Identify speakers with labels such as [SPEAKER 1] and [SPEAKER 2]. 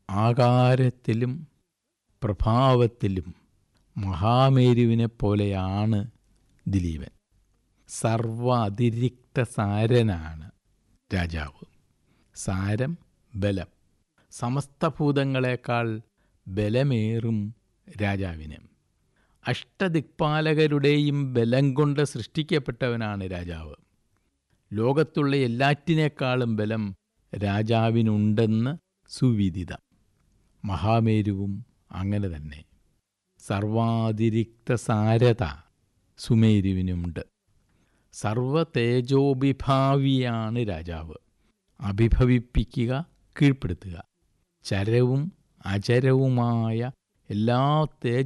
[SPEAKER 1] ആകാരത്തിലും പ്രഭാവത്തിലും മഹാമേരുവിനെ പോലെയാണ് ദിലീപൻ സർവ അതിരിക്ത സാരനാണ് രാജാവ് സാരം ബലം സമസ്തഭൂതങ്ങളെക്കാൾ ബലമേറും രാജാവിന് അഷ്ടദിക്പാലകരുടെയും ബലം കൊണ്ട് സൃഷ്ടിക്കപ്പെട്ടവനാണ് രാജാവ് ലോകത്തുള്ള എല്ലാറ്റിനേക്കാളും ബലം രാജാവിനുണ്ടെന്ന് സുവിദിതം മഹാമേരുവും അങ്ങനെ തന്നെ സർവാതിരിക്ത സാരത സുമേരുവിനുമുണ്ട് സർവ തേജോഭിഭാവിയാണ് രാജാവ് അഭിഭവിപ്പിക്കുക കീഴ്പ്പെടുത്തുക ചരവും അചരവുമായ എല്ലാ തേജ